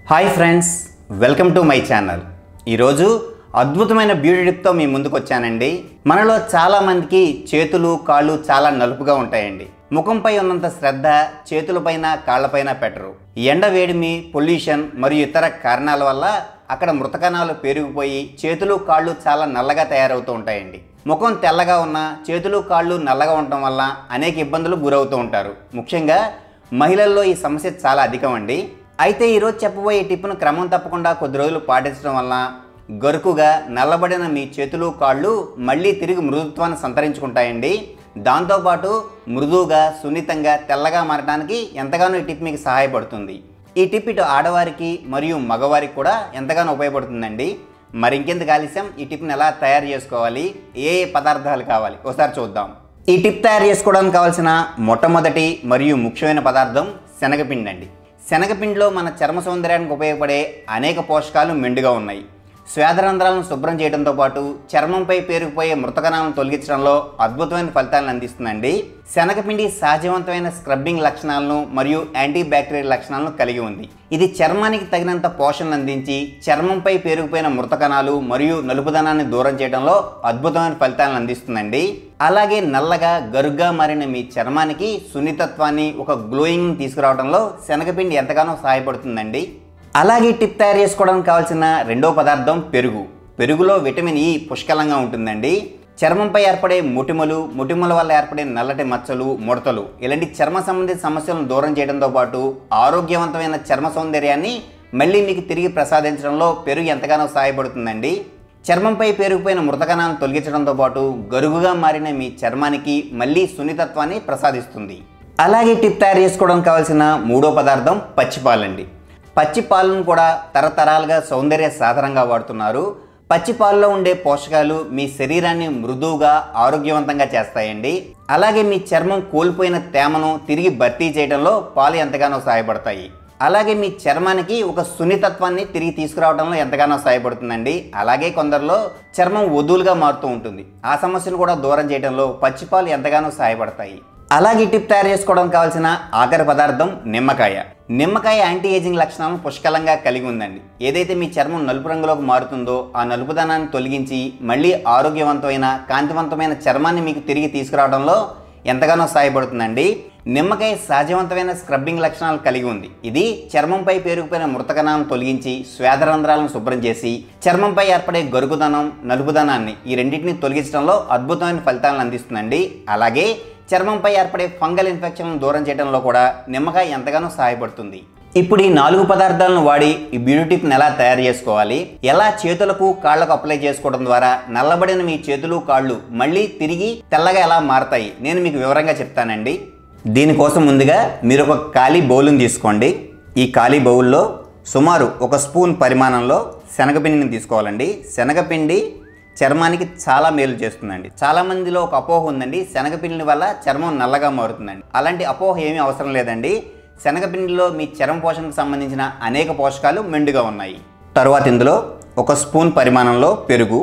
hi friends welcome to my channel ఈరోజు అద్భుతమైన beauty టిప్తో మీ ముందుకు వచ్చానండి మనలో చాలామందికి చేతులు కాళ్ళు చాలా నలుపుగా ఉంటాయండి ముఖంపై ఉన్నంత శ్రద్ధ చేతులపైన కాళ్ళపైన పెట్టరు ఎండ వేడిమి పొల్యూషన్ మరియు ఇతర కారణాల వల్ల అక్కడ మృతకణాలు పెరిగిపోయి చేతులు కాళ్ళు చాలా నల్లగా తయారవుతూ ఉంటాయండి ముఖం తెల్లగా ఉన్న చేతులు కాళ్ళు నల్లగా ఉండటం వల్ల అనేక ఇబ్బందులు గురవుతూ ఉంటారు ముఖ్యంగా మహిళల్లో ఈ సమస్య చాలా అధికం అండి అయితే ఈరోజు చెప్పబోయే టిప్ను క్రమం తప్పకుండా కొద్ది రోజులు పాటించడం వల్ల గరుకుగా నల్లబడిన మీ చేతులు కాళ్ళు మళ్ళీ తిరిగి మృదుత్వాన్ని సంతరించుకుంటాయండి దాంతోపాటు మృదువుగా సున్నితంగా తెల్లగా మారడానికి ఎంతగానో ఈ టిప్ మీకు సహాయపడుతుంది ఈ టిప్ ఇటు ఆడవారికి మరియు మగవారికి కూడా ఎంతగానో ఉపయోగపడుతుందండి మరి ఇంకెందుకు ఆలస్యం ఈ టిప్ని ఎలా తయారు చేసుకోవాలి ఏ ఏ పదార్థాలు కావాలి ఒకసారి చూద్దాం ఈ టిప్ తయారు చేసుకోవడానికి కావాల్సిన మొట్టమొదటి మరియు ముఖ్యమైన పదార్థం శనగపిండి అండి శనగపిండిలో మన చర్మ సౌందర్యానికి ఉపయోగపడే అనేక పోషకాలు మెండుగా ఉన్నాయి శ్వేదరంధ్రాలను శుభ్రం చేయడంతో పాటు చర్మంపై పేరుకుపోయే మృతకణాలను తొలగించడంలో అద్భుతమైన ఫలితాలను అందిస్తుందండి శనగపిండి సహజవంతమైన స్క్రబ్బింగ్ లక్షణాలను మరియు యాంటీ బ్యాక్టీరియల్ లక్షణాలను కలిగి ఉంది ఇది చర్మానికి తగినంత పోషణను అందించి చర్మంపై పేరుకుపోయిన మృతకణాలు మరియు నలుపుదనాన్ని దూరం చేయడంలో అద్భుతమైన ఫలితాలను అందిస్తుందండి అలాగే నల్లగా గరుగ్గా మారిన మీ చర్మానికి సున్నితత్వాన్ని ఒక గ్లోయింగ్ తీసుకురావడంలో శనగపిండి ఎంతగానో సహాయపడుతుందండి అలాగే టిప్ తయారు చేసుకోవడానికి కావాల్సిన రెండో పదార్థం పెరుగు పెరుగులో విటమిన్ ఈ పుష్కలంగా ఉంటుందండి చర్మంపై ఏర్పడే ముటిమలు ముటిమల వల్ల ఏర్పడే నల్లటి మచ్చలు ముడతలు ఇలాంటి చర్మ సంబంధిత సమస్యలను దూరం చేయడంతో పాటు ఆరోగ్యవంతమైన చర్మ సౌందర్యాన్ని మళ్ళీ మీకు తిరిగి ప్రసాదించడంలో పెరుగు ఎంతగానో సహాయపడుతుందండి చర్మంపై పేరుకుపోయిన మృతకణాలను తొలగించడంతో పాటు గరుగుగా మారిన మీ చర్మానికి మళ్ళీ సున్నితత్వాన్ని ప్రసాదిస్తుంది అలాగే టిప్ తయారు చేసుకోవడానికి కావాల్సిన మూడో పదార్థం పచ్చిపాలండి పచ్చి పాలను కూడా తరతరాలుగా సౌందర్య సాధనంగా వాడుతున్నారు పచ్చి పాలలో ఉండే పోషకాలు మీ శరీరాన్ని మృదువుగా ఆరోగ్యవంతంగా చేస్తాయండి అలాగే మీ చర్మం కోల్పోయిన తేమను తిరిగి భర్తీ చేయడంలో పాలు ఎంతగానో సహాయపడతాయి అలాగే మీ చర్మానికి ఒక సున్నితత్వాన్ని తిరిగి తీసుకురావడంలో ఎంతగానో సహాయపడుతుందండి అలాగే కొందరిలో చర్మం వదులుగా మారుతూ ఉంటుంది ఆ సమస్యను కూడా దూరం చేయడంలో పచ్చిపాలు ఎంతగానో సహాయపడతాయి అలాగే ఈ టిప్ తయారు చేసుకోవడానికి కావాల్సిన ఆఖరి పదార్థం నిమ్మకాయ నిమ్మకాయ యాంటీ ఏజింగ్ లక్షణాలను పుష్కలంగా కలిగి ఉందండి ఏదైతే మీ చర్మం నలుపు రంగులోకి మారుతుందో ఆ నలుపుదనాన్ని తొలగించి మళ్ళీ ఆరోగ్యవంతమైన కాంతివంతమైన చర్మాన్ని మీకు తిరిగి తీసుకురావడంలో ఎంతగానో సహాయపడుతుందండి నిమ్మకాయ సహజవంతమైన స్క్రబ్బింగ్ లక్షణాలు కలిగి ఉంది ఇది చర్మంపై పేరుకుపోయిన మృతకణాలను తొలగించి శ్వేదరంధ్రాలను శుభ్రం చేసి చర్మంపై ఏర్పడే గరుగుదనం నలుపుదనాన్ని ఈ రెండింటిని తొలగించడంలో అద్భుతమైన ఫలితాలను అందిస్తుందండి అలాగే చర్మంపై ఏర్పడే ఫంగల్ ఇన్ఫెక్షన్లను దూరం చేయడంలో కూడా నిమ్మకాయ ఎంతగానో సహాయపడుతుంది ఇప్పుడు ఈ నాలుగు పదార్థాలను వాడి ఈ బ్యూటీ టిప్ని ఎలా తయారు చేసుకోవాలి ఎలా చేతులకు కాళ్ళకు అప్లై చేసుకోవడం ద్వారా నల్లబడిన మీ చేతులు కాళ్ళు మళ్ళీ తిరిగి తెల్లగా ఎలా మారతాయి నేను మీకు వివరంగా చెప్తానండి దీనికోసం ముందుగా మీరు ఒక ఖాళీ బౌల్ని తీసుకోండి ఈ ఖాళీ బౌల్లో సుమారు ఒక స్పూన్ పరిమాణంలో శనగపిండిని తీసుకోవాలండి శనగపిండి చర్మానికి చాలా మేలు చేస్తుందండి చాలా మందిలో ఒక అపోహ ఉందండి శనగపిండి వల్ల చర్మం నల్లగా మారుతుందండి అలాంటి అపోహ ఏమీ అవసరం లేదండి శనగపిండిలో మీ చర్మ పోషణకు సంబంధించిన అనేక పోషకాలు మెండుగా ఉన్నాయి తరువాత ఇందులో ఒక స్పూన్ పరిమాణంలో పెరుగు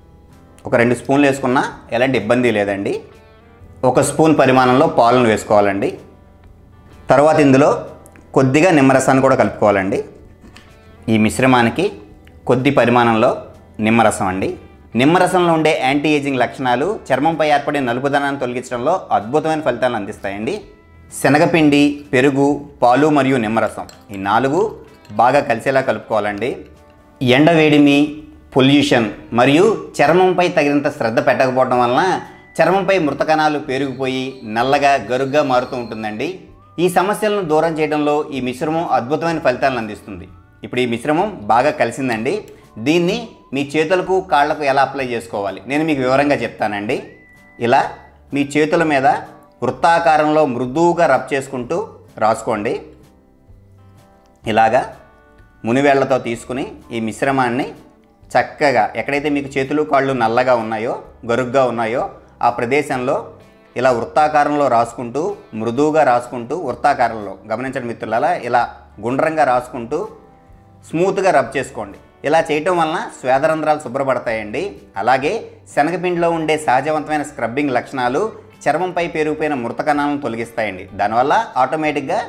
ఒక రెండు స్పూన్లు వేసుకున్నా ఎలాంటి ఇబ్బంది లేదండి ఒక స్పూన్ పరిమాణంలో పాలను వేసుకోవాలండి తర్వాత ఇందులో కొద్దిగా నిమ్మరసాన్ని కూడా కలుపుకోవాలండి ఈ మిశ్రమానికి కొద్ది పరిమాణంలో నిమ్మరసం అండి నిమ్మరసంలో ఉండే యాంటీ ఏజింగ్ లక్షణాలు చర్మంపై ఏర్పడే నలుపుదనాన్ని తొలగించడంలో అద్భుతమైన ఫలితాలను అందిస్తాయండి శనగపిండి పెరుగు పాలు మరియు నిమ్మరసం ఈ నాలుగు బాగా కలిసేలా కలుపుకోవాలండి ఎండ వేడిమి పొల్యూషన్ మరియు చర్మంపై తగినంత శ్రద్ధ పెట్టకపోవడం వలన చర్మంపై మృతకణాలు పేరుకుపోయి నల్లగా గరుగ్గా మారుతూ ఉంటుందండి ఈ సమస్యలను దూరం చేయడంలో ఈ మిశ్రమం అద్భుతమైన ఫలితాలను అందిస్తుంది ఇప్పుడు ఈ మిశ్రమం బాగా కలిసిందండి దీన్ని మీ చేతులకు కాళ్లకు ఎలా అప్లై చేసుకోవాలి నేను మీకు వివరంగా చెప్తానండి ఇలా మీ చేతుల మీద వృత్తాకారంలో మృదువుగా రబ్ చేసుకుంటూ రాసుకోండి ఇలాగా మునివేళ్లతో తీసుకుని ఈ మిశ్రమాన్ని చక్కగా ఎక్కడైతే మీకు చేతులు కాళ్ళు నల్లగా ఉన్నాయో గరుగ్గా ఉన్నాయో ఆ ప్రదేశంలో ఇలా వృత్తాకారంలో రాసుకుంటూ మృదువుగా రాసుకుంటూ వృత్తాకారంలో గమనించండి మిత్రులారా ఇలా గుండ్రంగా రాసుకుంటూ స్మూత్గా రబ్ చేసుకోండి ఇలా చేయటం వలన శ్వేదరంధ్రాలు శుభ్రపడతాయండి అలాగే శనగపిండిలో ఉండే సహజవంతమైన స్క్రబ్బింగ్ లక్షణాలు చర్మంపై పెరిగిపోయిన మృత కణాలను తొలగిస్తాయండి దానివల్ల ఆటోమేటిక్గా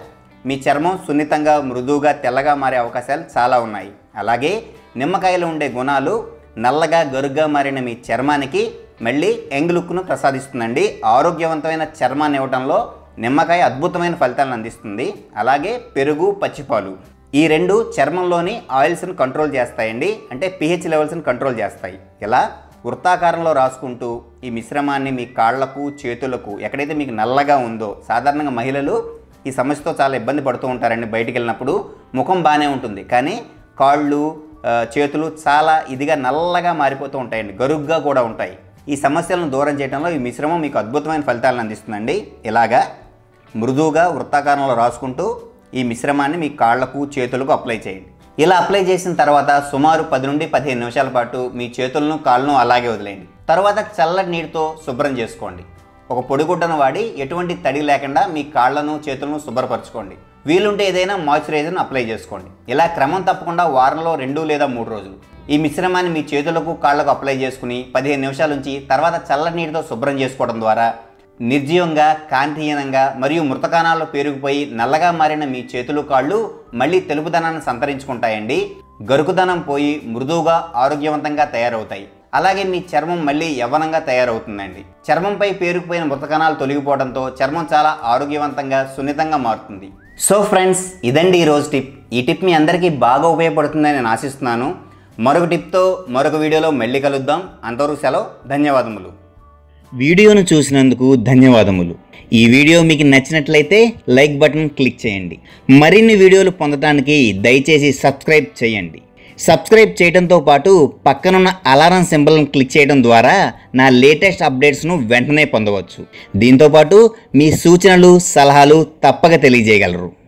మీ చర్మం సున్నితంగా మృదువుగా తెల్లగా మారే అవకాశాలు చాలా ఉన్నాయి అలాగే నిమ్మకాయలో ఉండే గుణాలు నల్లగా గరుగ్గా మారిన మీ చర్మానికి మళ్ళీ యంగ్ లుక్ను ప్రసాదిస్తుందండి ఆరోగ్యవంతమైన చర్మాన్ని ఇవ్వడంలో నిమ్మకాయ అద్భుతమైన ఫలితాలను అందిస్తుంది అలాగే పెరుగు పచ్చిపాలు ఈ రెండు చర్మంలోని ఆయిల్స్ని కంట్రోల్ చేస్తాయండి అంటే పిహెచ్ లెవెల్స్ని కంట్రోల్ చేస్తాయి ఇలా వృత్తాకారంలో రాసుకుంటూ ఈ మిశ్రమాన్ని మీ కాళ్లకు చేతులకు ఎక్కడైతే మీకు నల్లగా ఉందో సాధారణంగా మహిళలు ఈ సమస్యతో చాలా ఇబ్బంది పడుతూ ఉంటారండి బయటికి వెళ్ళినప్పుడు ముఖం బాగానే ఉంటుంది కానీ కాళ్ళు ఆ, చేతులు చాలా ఇదిగా నల్లగా మారిపోతూ ఉంటాయండి గరుగ్గా కూడా ఉంటాయి ఈ సమస్యలను దూరం చేయడంలో ఈ మిశ్రమం మీకు అద్భుతమైన ఫలితాలను అందిస్తుందండి ఇలాగా మృదువుగా వృత్తాకారంలో రాసుకుంటూ ఈ మిశ్రమాన్ని మీ కాళ్లకు చేతులకు అప్లై చేయండి ఇలా అప్లై చేసిన తర్వాత సుమారు పది నుండి పదిహేను నిమిషాల పాటు మీ చేతులను కాళ్ళను అలాగే వదిలేయండి తర్వాత చల్లటి నీటితో శుభ్రం చేసుకోండి ఒక పొడిగుడ్డను వాడి ఎటువంటి తడి లేకుండా మీ కాళ్ళను చేతులను శుభ్రపరచుకోండి వీలుంటే ఏదైనా మాయిశ్చరైజర్ను అప్లై చేసుకోండి ఇలా క్రమం తప్పకుండా వారంలో రెండు లేదా మూడు రోజులు ఈ మిశ్రమాన్ని మీ చేతులకు కాళ్ళకు అప్లై చేసుకుని పదిహేను నిమిషాల నుంచి తర్వాత చల్లటి నీటితో శుభ్రం చేసుకోవడం ద్వారా నిర్జీవంగా కాంతిహీనంగా మరియు మృతకాణాల్లో పేరుకుపోయి నల్లగా మారిన మీ చేతులు కాళ్ళు మళ్ళీ తెలుపుదనాన్ని సంతరించుకుంటాయండి గరుకుదనం పోయి మృదువుగా ఆరోగ్యవంతంగా తయారవుతాయి అలాగే మీ చర్మం మళ్ళీ యవ్వనంగా తయారవుతుందండి చర్మంపై పేరుకుపోయిన మృతకణాలు తొలగిపోవడంతో చర్మం చాలా ఆరోగ్యవంతంగా సున్నితంగా మారుతుంది సో ఫ్రెండ్స్ ఇదండి ఈ రోజు టిప్ ఈ టిప్ మీ అందరికీ బాగా ఉపయోగపడుతుందని నేను ఆశిస్తున్నాను మరొక టిప్తో మరొక వీడియోలో మళ్ళీ కలుద్దాం అంతవరకు సెలవు ధన్యవాదములు వీడియోను చూసినందుకు ధన్యవాదములు ఈ వీడియో మీకు నచ్చినట్లయితే లైక్ బటన్ క్లిక్ చేయండి మరిన్ని వీడియోలు పొందడానికి దయచేసి సబ్స్క్రైబ్ చేయండి సబ్స్క్రైబ్ చేయడంతో పాటు పక్కనున్న అలారం సింబల్ని క్లిక్ చేయడం ద్వారా నా లేటెస్ట్ అప్డేట్స్ను వెంటనే పొందవచ్చు దీంతోపాటు మీ సూచనలు సలహాలు తప్పక తెలియజేయగలరు